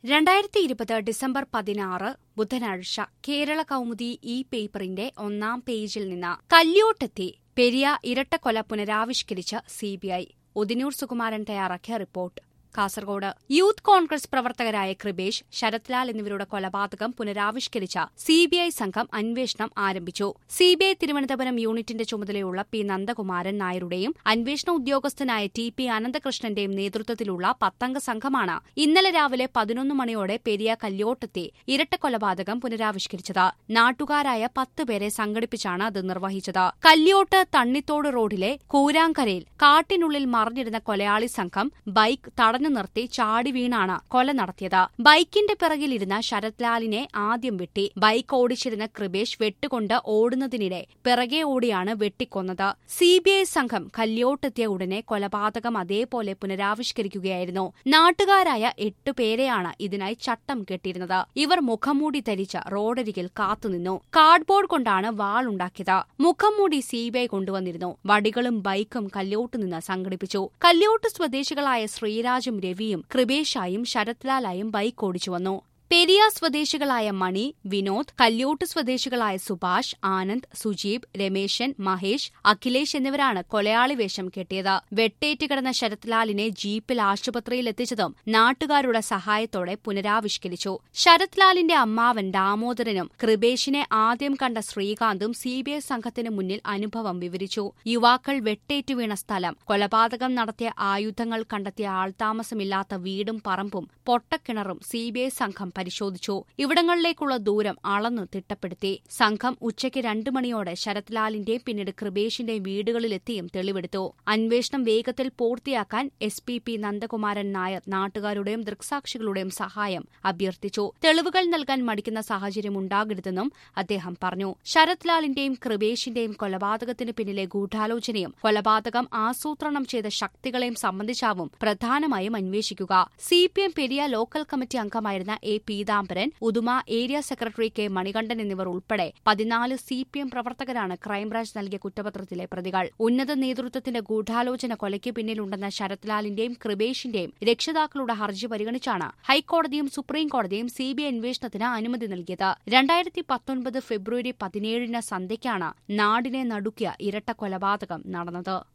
രണ്ടായിരത്തി ഇരുപത് ഡിസംബർ പതിനാറ് ബുധനാഴ്ച കേരള കൗമുദി ഈ പേപ്പറിന്റെ ഒന്നാം പേജിൽ നിന്ന് കല്യോട്ടെത്തി പെരിയ ഇരട്ടക്കൊല പുനരാവിഷ്കരിച്ച സിബിഐ ഉദിനൂർ സുകുമാരൻ തയ്യാറാക്കിയ റിപ്പോർട്ട് കാസർഗോഡ് യൂത്ത് കോൺഗ്രസ് പ്രവർത്തകരായ കൃപേഷ് ശരത്ലാൽ എന്നിവരുടെ കൊലപാതകം പുനരാവിഷ്കരിച്ച സിബിഐ സംഘം അന്വേഷണം ആരംഭിച്ചു സിബിഐ തിരുവനന്തപുരം യൂണിറ്റിന്റെ ചുമതലയുള്ള പി നന്ദകുമാരൻ നായരുടെയും അന്വേഷണ ഉദ്യോഗസ്ഥനായ ടി പി അനന്തകൃഷ്ണന്റെയും നേതൃത്വത്തിലുള്ള പത്തംഗ സംഘമാണ് ഇന്നലെ രാവിലെ പതിനൊന്ന് മണിയോടെ പെരിയ കല്യോട്ടത്തെ ഇരട്ടക്കൊലപാതകം പുനരാവിഷ്കരിച്ചത് നാട്ടുകാരായ പത്ത് പേരെ സംഘടിപ്പിച്ചാണ് അത് നിർവഹിച്ചത് കല്യോട്ട് തണ്ണിത്തോട് റോഡിലെ കൂരാങ്കരയിൽ കാട്ടിനുള്ളിൽ മറിഞ്ഞിരുന്ന കൊലയാളി സംഘം ബൈക്ക് തടഞ്ഞു നിർത്തി ചാടി വീണാണ് കൊല നടത്തിയത് ബൈക്കിന്റെ പിറകിലിരുന്ന ശരത്ലാലിനെ ആദ്യം വെട്ടി ബൈക്ക് ഓടിച്ചിരുന്ന കൃപേഷ് വെട്ടുകൊണ്ട് ഓടുന്നതിനിടെ പിറകെ ഓടിയാണ് വെട്ടിക്കൊന്നത് സിബിഐ സംഘം കല്യോട്ടെത്തിയ ഉടനെ കൊലപാതകം അതേപോലെ പുനരാവിഷ്കരിക്കുകയായിരുന്നു നാട്ടുകാരായ എട്ടു പേരെയാണ് ഇതിനായി ചട്ടം കെട്ടിയിരുന്നത് ഇവർ മുഖംമൂടി ധരിച്ച് റോഡരികിൽ കാത്തുനിന്നു കാർഡ്ബോർഡ് കൊണ്ടാണ് വാളുണ്ടാക്കിയത് മുഖംമൂടി സിബിഐ കൊണ്ടുവന്നിരുന്നു വടികളും ബൈക്കും കല്യോട്ട് നിന്ന് സംഘടിപ്പിച്ചു കല്യോട്ട് സ്വദേശികളായ ശ്രീരാജും രവിയും കൃപേഷായും ശരത്ലാലായും ബൈക്ക് ഓടിച്ചു വന്നു പെരിയ സ്വദേശികളായ മണി വിനോദ് കല്യോട്ട് സ്വദേശികളായ സുഭാഷ് ആനന്ദ് സുജീബ് രമേശൻ മഹേഷ് അഖിലേഷ് എന്നിവരാണ് കൊലയാളി വേഷം കെട്ടിയത് വെട്ടേറ്റ് കിടന്ന ശരത്ലാലിനെ ജീപ്പിൽ ആശുപത്രിയിൽ എത്തിച്ചതും നാട്ടുകാരുടെ സഹായത്തോടെ പുനരാവിഷ്കരിച്ചു ശരത്ലാലിന്റെ അമ്മാവൻ ദാമോദരനും കൃപേഷിനെ ആദ്യം കണ്ട ശ്രീകാന്തും സിബിഐ സംഘത്തിന് മുന്നിൽ അനുഭവം വിവരിച്ചു യുവാക്കൾ വെട്ടേറ്റു വീണ സ്ഥലം കൊലപാതകം നടത്തിയ ആയുധങ്ങൾ കണ്ടെത്തിയ ആൾതാമസമില്ലാത്ത വീടും പറമ്പും പൊട്ടക്കിണറും സിബിഐ സംഘം പരിശോധിച്ചു ഇവിടങ്ങളിലേക്കുള്ള ദൂരം അളന്നു തിട്ടപ്പെടുത്തി സംഘം ഉച്ചയ്ക്ക് രണ്ടു മണിയോടെ ശരത്ലാലിന്റെയും പിന്നീട് കൃപേഷിന്റെയും വീടുകളിലെത്തിയും തെളിവെടുത്തു അന്വേഷണം വേഗത്തിൽ പൂർത്തിയാക്കാൻ S P P Nandakumaran Nair നാട്ടുകാരുടെയും ദൃക്സാക്ഷികളുടെയും സഹായം അഭ്യർത്ഥിച്ചു തെളിവുകൾ നൽകാൻ മടിക്കുന്ന സാഹചര്യം ഉണ്ടാകരുതെന്നും അദ്ദേഹം പറഞ്ഞു ശരത്ലാലിന്റെയും കൃപേഷിന്റെയും കൊലപാതകത്തിന് പിന്നിലെ ഗൂഢാലോചനയും കൊലപാതകം ആസൂത്രണം ചെയ്ത ശക്തികളെയും സംബന്ധിച്ചാവും പ്രധാനമായും അന്വേഷിക്കുക സിപിഎം പെരിയ ലോക്കൽ കമ്മിറ്റി അംഗമായിരുന്ന A Peethambaran Uduma area secretary K Manikandan എന്നിവർ ഉൾപ്പെടെ പതിനാല് സിപിഎം പ്രവർത്തകരാണ് ക്രൈംബ്രാഞ്ച് നൽകിയ കുറ്റപത്രത്തിലെ പ്രതികൾ ഉന്നത നേതൃത്വത്തിന്റെ ഗൂഢാലോചന കൊലയ്ക്ക് പിന്നിലുണ്ടെന്ന ശരത്ലാലിന്റെയും കൃപേഷിന്റെയും രക്ഷിതാക്കളുടെ ഹർജി പരിഗണിച്ചാണ് ഹൈക്കോടതിയും സുപ്രീംകോടതിയും സിബിഐ അന്വേഷണത്തിന് അനുമതി നൽകിയത് രണ്ടായിരത്തി പത്തൊൻപത് ഫെബ്രുവരി പതിനേഴിന് സന്ധ്യയ്ക്കാണ് നാടിനെ നടുക്കിയ ഇരട്ട കൊലപാതകം നടന്നത്